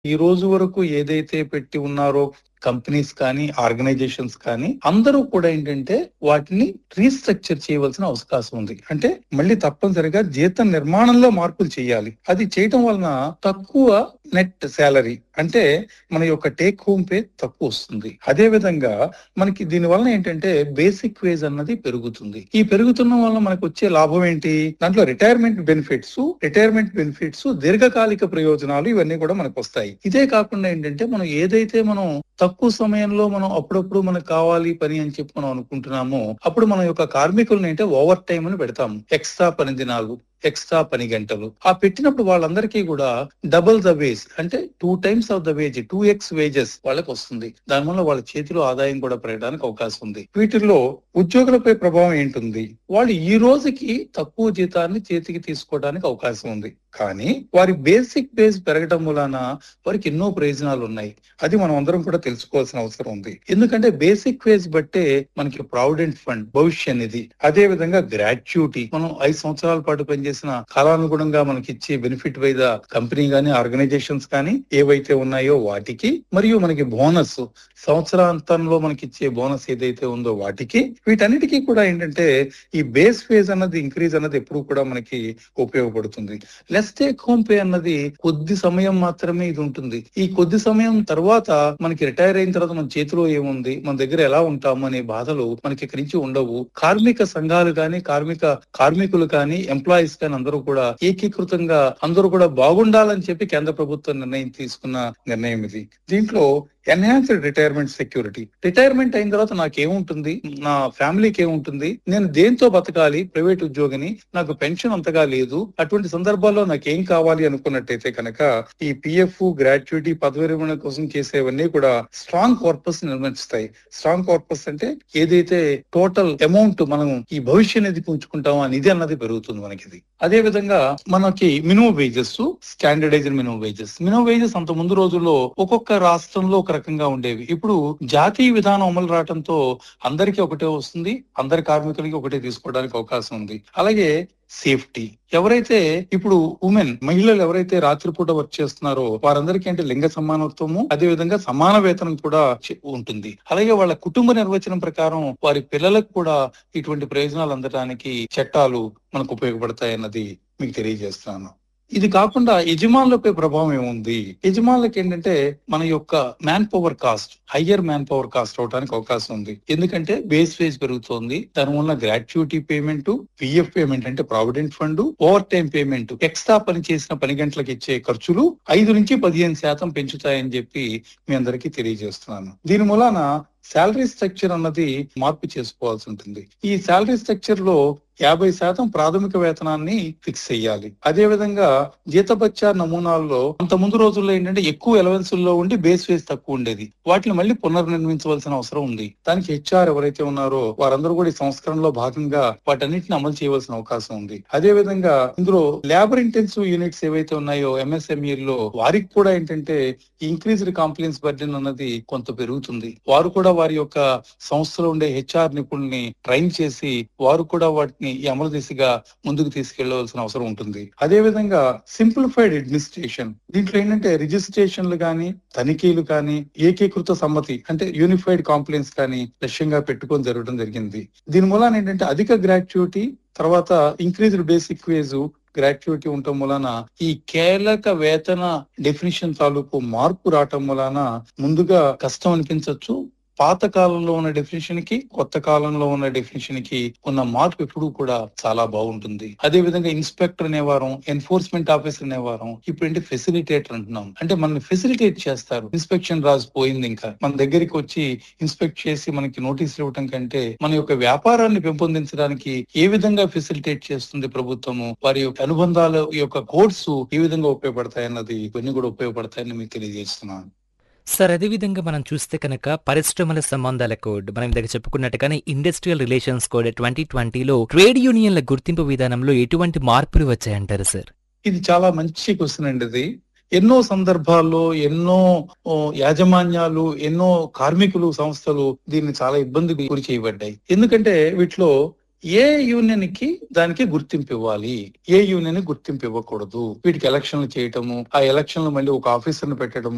ఈ రోజు వరకు ఏదైతే పెట్టి ఉన్నారో కంపెనీస్ కానీ ఆర్గనైజేషన్స్ కానీ అందరూ కూడా ఏంటంటే వాటిని రీస్ట్రక్చర్ చేయవలసిన అవకాశం ఉంది అంటే మళ్ళీ తప్పనిసరిగా జీతం నిర్మాణంలో మార్పులు చేయాలి అది చేయటం వలన తక్కువ నెట్ శాలరీ అంటే మన యొక్క టేక్ హోమ్ పే తక్కువ వస్తుంది అదే విధంగా మనకి దీని వలన ఏంటంటే బేసిక్ వేజ్ అన్నది పెరుగుతుంది ఈ పెరుగుతున్న వలన మనకు వచ్చే లాభం ఏంటి దాంట్లో రిటైర్మెంట్ బెనిఫిట్స్ రిటైర్మెంట్ బెనిఫిట్స్ దీర్ఘకాలిక ప్రయోజనాలు ఇవన్నీ కూడా మనకు వస్తాయి ఇదే కాకుండా ఏంటంటే మనం ఏదైతే మనం తక్కువ సమయంలో మనం అప్పుడప్పుడు మనకు కావాలి పని అని చెప్పి మనం అనుకుంటున్నామో అప్పుడు మన యొక్క కార్మికులను అంటే ఓవర్ టైం అని పెడతాము ఎక్స్ట్రా పని దినాలు ఎక్స్ట్రా పని గంటలు ఆ పెట్టినప్పుడు వాళ్ళందరికీ కూడా డబుల్ ద వేజ్ అంటే two times of the wage two X wages వాళ్ళకి వస్తుంది దానివల్ల వాళ్ళ చేతిలో ఆదాయం కూడా పెరగడానికి అవకాశం ఉంది వీటిల్లో ఉద్యోగులపై ప్రభావం ఏంటుంది వాళ్ళు ఈ రోజుకి తక్కువ జీతాన్ని చేతికి తీసుకోవడానికి అవకాశం ఉంది కానీ వారి బేసిక్ బేస్ పెరగడం వలన వారికి ఎన్నో ప్రయోజనాలు ఉన్నాయి అది మనం అందరం కూడా తెలుసుకోవాల్సిన అవసరం ఉంది ఎందుకంటే బేసిక్ వేజ్ బట్టే మనకి ప్రావిడెంట్ ఫండ్ భవిష్య నిధి అదే విధంగా గ్రాట్యుటీ మనం ఐదు సంవత్సరాల పాటు పనిచేసిన కాలానుగుణంగా మనకి ఇచ్చే బెనిఫిట్ వైద కంపెనీ గానీ ఆర్గనైజేషన్స్ కానీ ఏవైతే ఉన్నాయో వాటికి మరియు మనకి బోనస్ సంవత్సరాంతంలో మనకి ఇచ్చే బోనస్ ఏదైతే ఉందో వాటికి వీటన్నిటికీ కూడా ఏంటంటే ఈ బేస్ ఫేజ్ అన్నది ఇంక్రీజ్ అన్నది ఎప్పుడు కూడా మనకి ఉపయోగపడుతుంది లెస్ టేక్ హోమ్ పే అన్నది కొద్ది సమయం మాత్రమే ఇది ఉంటుంది ఈ కొద్ది సమయం తర్వాత మనకి రిటైర్ అయిన తర్వాత మన చేతిలో ఏముంది మన దగ్గర ఎలా ఉంటాము అనే బాధలు మనకి ఇక్కడి నుంచి ఉండవు కార్మిక సంఘాలు కానీ కార్మిక కార్మికులు కానీ ఎంప్లాయీస్ కానీ అందరూ కూడా ఏకీకృతంగా అందరూ కూడా బాగుండాలని చెప్పి కేంద్ర ప్రభుత్వం నిర్ణయం తీసుకున్న నిర్ణయం ఇది దీంట్లో ఎన్హాన్స్డ్ రిటైర్మెంట్ సెక్యూరిటీ రిటైర్మెంట్ అయిన తర్వాత నాకేముంటుంది నా ఫ్యామిలీకి ఏముంటుంది నేను దేంతో బతకాలి ప్రైవేట్ ఉద్యోగిని నాకు పెన్షన్ అంతగా లేదు అటువంటి సందర్భాల్లో నాకు ఏం కావాలి అనుకున్నట్టయితే కనుక ఈ పిఎఫ్ గ్రాట్యుటీ పదవి విరమణ కోసం చేసేవన్నీ కూడా స్ట్రాంగ్ కార్పస్ నిర్మిస్తాయి స్ట్రాంగ్ కార్పస్ అంటే ఏదైతే టోటల్ అమౌంట్ మనం ఈ భవిష్య నిధి ఉంచుకుంటామో ఆ నిధి అన్నది పెరుగుతుంది మనకి ఇది అదే విధంగా మనకి minimum wages standardised minimum wages minimum wages అంత ముందు రోజుల్లో ఒక్కొక్క రాష్ట్రంలో ఒక రకంగా ఉండేవి ఇప్పుడు జాతీయ విధానం అమలు రావడంతో అందరికీ ఒకటే వస్తుంది అందరి కార్మికులకి ఒకటే తీసుకోవడానికి అవకాశం ఉంది అలాగే సేఫ్టీ ఎవరైతే ఇప్పుడు ఉమెన్ మహిళలు ఎవరైతే రాత్రిపూట వర్క్ చేస్తున్నారో వారందరికీ అంటే లింగ సమానత్వము అదే విధంగా సమాన వేతనం కూడా చె- ఉంటుంది అలాగే వాళ్ళ కుటుంబ నిర్వచనం ప్రకారం వారి పిల్లలకు కూడా ఇటువంటి ప్రయోజనాలు అందడానికి చట్టాలు మనకు ఉపయోగపడతాయి అన్నది మీకు తెలియజేస్తున్నాను ఇది కాకుండా యజమానులపై ప్రభావం ఏముంది యజమానులకు ఏంటంటే మన యొక్క manpower cost higher manpower cost అవడానికి అవకాశం ఉంది ఎందుకంటే బేస్ వేజ్ పెరుగుతోంది దాని వల్ల గ్రాట్యుటీ పేమెంట్ పిఎఫ్ పేమెంట్ అంటే provident fund overtime payment extra పని చేసిన పని గంటలకు ఇచ్చే ఖర్చులు ఐదు నుంచి పదిహేను శాతం పెంచుతాయని చెప్పి మీ అందరికీ తెలియజేస్తున్నాను దీని మూలాన శాలరీ స్ట్రక్చర్ అన్నది మార్పు చేసుకోవాల్సి ఉంటుంది ఈ శాలరీ స్ట్రక్చర్ లో యాభై శాతం ప్రాథమిక వేతనాన్ని ఫిక్స్ చేయాలి అదే విధంగా జీతభత్యా నమూనాల్లో అంత ముందు రోజుల్లో ఏంటంటే ఎక్కువ ఎలవెన్స్ లో ఉండి బేస్ వేస్ తక్కువ ఉండేది వాటిని మళ్ళీ పునర్నిర్మించవలసిన అవసరం ఉంది దానికి హెచ్ఆర్ ఎవరైతే ఉన్నారో వారందరూ కూడా ఈ సంస్కరణలో భాగంగా వాటన్నిటిని అమలు చేయవలసిన అవకాశం ఉంది అదే విధంగా ఇందులో లేబర్ ఇంటెన్సివ్ యూనిట్స్ ఏవైతే ఉన్నాయో ఎంఎస్ఎంఈ లో వారికి కూడా ఏంటంటే ఇంక్రీజ్డ్ కాంప్లైన్స్ బర్డెన్ అన్నది కొంత పెరుగుతుంది వారు కూడా వారి యొక్క సంస్థలో ఉండే హెచ్ఆర్ నిపుణుల్ని ట్రైన్ చేసి వారు కూడా వాటిని ఈ అమలు దిశగా ముందుకు తీసుకెళ్లవలసిన అవసరం ఉంటుంది అదే విధంగా సింప్లిఫైడ్ అడ్మినిస్ట్రేషన్ దీంట్లో ఏంటంటే రిజిస్ట్రేషన్లు కానీ తనిఖీలు కానీ ఏకీకృత సమ్మతి అంటే యూనిఫైడ్ కాంప్లైన్స్ కానీ లక్ష్యంగా పెట్టుకొని జరగడం జరిగింది దీని మూలాన ఏంటంటే అధిక గ్రాట్యుటీ తర్వాత ఇంక్రీజ్డ్ బేసిక్ వేజ్ గ్రాట్యుటీ ఉండటం వలన ఈ కీలక వేతన డెఫినిషన్ తాలూకు మార్పు రావటం వలన ముందుగా కష్టం అనిపించవచ్చు పాత కాలంలో ఉన్న డెఫినేషన్ కి కొత్త కాలంలో ఉన్న డెఫినేషన్ కి ఉన్న మార్పు ఎప్పుడు కూడా చాలా బాగుంటుంది అదే విధంగా ఇన్స్పెక్టర్ అనేవారం ఎన్ఫోర్స్మెంట్ ఆఫీసర్ అనేవారం ఇప్పుడు ఏంటి ఫెసిలిటేటర్ అంటున్నాం అంటే మనల్ని ఫెసిలిటేట్ చేస్తారు ఇన్స్పెక్షన్ రాజు పోయింది ఇంకా మన దగ్గరికి వచ్చి ఇన్స్పెక్ట్ చేసి మనకి నోటీసులు ఇవ్వటం కంటే మన యొక్క వ్యాపారాన్ని పెంపొందించడానికి ఏ విధంగా ఫెసిలిటేట్ చేస్తుంది ప్రభుత్వము వారి యొక్క అనుబంధాల యొక్క కోడ్స్ ఏ విధంగా ఉపయోగపడతాయన్నది ఇవన్నీ కూడా ఉపయోగపడతాయని మీకు తెలియజేస్తున్నాను సార్ అదేవిధంగా మనం చూస్తే కనుక పరిశ్రమల సంబంధాల కోడ్ మనం ఇందాక చెప్పుకున్నట్టుగానే ఇండస్ట్రియల్ రిలేషన్స్ కోడ్ ట్వంటీ ట్వంటీలో ట్రేడ్ యూనియన్ల గుర్తింపు విధానంలో ఎటువంటి మార్పులు వచ్చాయంటారు సార్ ఇది చాలా మంచి క్వశ్చన్ అండి ఇది ఎన్నో సందర్భాల్లో ఎన్నో ఓ, యాజమాన్యాలు ఎన్నో కార్మికులు సంస్థలు దీన్ని చాలా ఇబ్బందికి గురి చేయబడ్డాయి ఎందుకంటే వీటిలో ఏ యూనియన్ కి దానికి గుర్తింపు ఇవ్వాలి ఏ యూనియన్ గుర్తింపు ఇవ్వకూడదు వీటికి ఎలక్షన్లు చేయటము ఆ ఎలక్షన్లు మళ్ళీ ఒక ఆఫీసర్ ను పెట్టడము